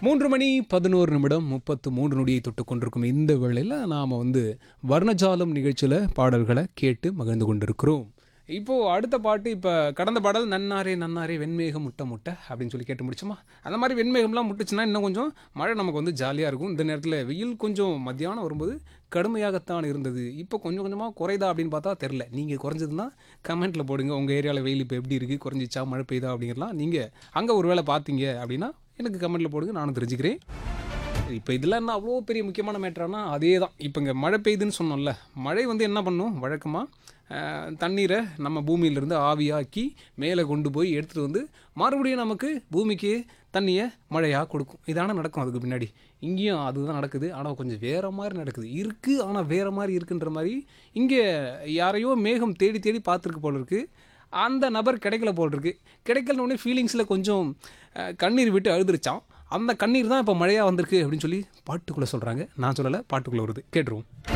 மூன்று மணி பதினோரு நிமிடம் முப்பத்து மூன்று நொடியை தொட்டு கொண்டிருக்கும் இந்த வேளையில் நாம் வந்து வர்ணஜாலம் நிகழ்ச்சியில் பாடல்களை கேட்டு மகிழ்ந்து கொண்டிருக்கிறோம் இப்போது அடுத்த பாட்டு இப்போ கடந்த பாடல் நன்னாரே நன்னாரே வெண்மேகம் முட்டை முட்டை அப்படின்னு சொல்லி கேட்டு முடிச்சோமா அந்த மாதிரி வெண்மேகம்லாம் முட்டுச்சுன்னா இன்னும் கொஞ்சம் மழை நமக்கு வந்து ஜாலியாக இருக்கும் இந்த நேரத்தில் வெயில் கொஞ்சம் மத்தியானம் வரும்போது கடுமையாகத்தான் இருந்தது இப்போ கொஞ்சம் கொஞ்சமாக குறைதா அப்படின்னு பார்த்தா தெரில நீங்கள் குறைஞ்சதுன்னா கமெண்ட்டில் போடுங்க உங்கள் ஏரியாவில் வெயில் இப்போ எப்படி இருக்குது குறைஞ்சிச்சா மழை பெய்யுதா அப்படிங்கிறலாம் நீங்கள் அங்கே ஒரு வேளை பார்த்தீங்க அப்படின்னா எனக்கு கமெண்ட்டில் போடுங்க நானும் தெரிஞ்சுக்கிறேன் இப்போ இதெல்லாம் என்ன அவ்வளோ பெரிய முக்கியமான மேட்டரானா அதே தான் இப்போ இங்கே மழை பெய்யுதுன்னு சொன்னோம்ல மழை வந்து என்ன பண்ணும் வழக்கமாக தண்ணீரை நம்ம பூமியிலேருந்து ஆவியாக்கி மேலே கொண்டு போய் எடுத்துகிட்டு வந்து மறுபடியும் நமக்கு பூமிக்கு தண்ணியை மழையாக கொடுக்கும் இதான நடக்கும் அதுக்கு பின்னாடி இங்கேயும் அதுதான் நடக்குது ஆனால் கொஞ்சம் வேறு மாதிரி நடக்குது இருக்குது ஆனால் வேறு மாதிரி இருக்குன்ற மாதிரி இங்கே யாரையோ மேகம் தேடி தேடி பார்த்துருக்கு போல இருக்குது அந்த நபர் கிடைக்கல போல் இருக்கு கிடைக்கலன உடனே ஃபீலிங்ஸில் கொஞ்சம் அஹ், கண்ணீர் விட்டு அழுதுருச்சான் அந்த கண்ணீர் தான் இப்போ மழையாக வந்திருக்கு அப்படின்னு சொல்லி பாட்டுக்குள்ளே சொல்கிறாங்க நான் சொல்லலை பாட்டுக்குள்ளே வருது கேட்டுருவோம்